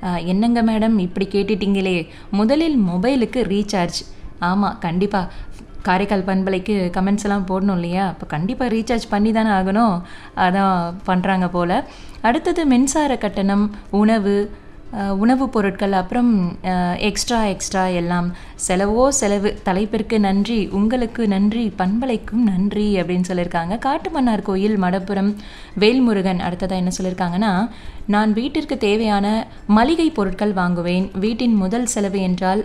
அஹ், என்னங்க மேடம் இப்படி கேட்டுட்டீங்களே முதலில் மொபைலுக்கு ரீசார்ஜ் ஆமாம் கண்டிப்பாக காரைக்கால் பண்பலைக்கு கமெண்ட்ஸ் எல்லாம் போடணும் இல்லையா அப்போ கண்டிப்பாக ரீசார்ஜ் பண்ணி தானே ஆகணும் அதான் பண்ணுறாங்க போல் அடுத்தது மின்சார கட்டணம் உணவு அஹ், உணவுப் பொருட்கள் அப்புறம் எக்ஸ்ட்ரா எக்ஸ்ட்ரா எல்லாம் செலவோ செலவு தலைப்பிற்கு நன்றி உங்களுக்கு நன்றி பண்பலைக்கும் நன்றி அப்படின்னு சொல்லியிருக்காங்க காட்டுமன்னார் கோயில் மடப்புரம் வேல்முருகன் அடுத்ததாக என்ன சொல்லியிருக்காங்கன்னா நான் வீட்டிற்கு தேவையான மளிகை பொருட்கள் வாங்குவேன் வீட்டின் முதல் செலவு என்றால்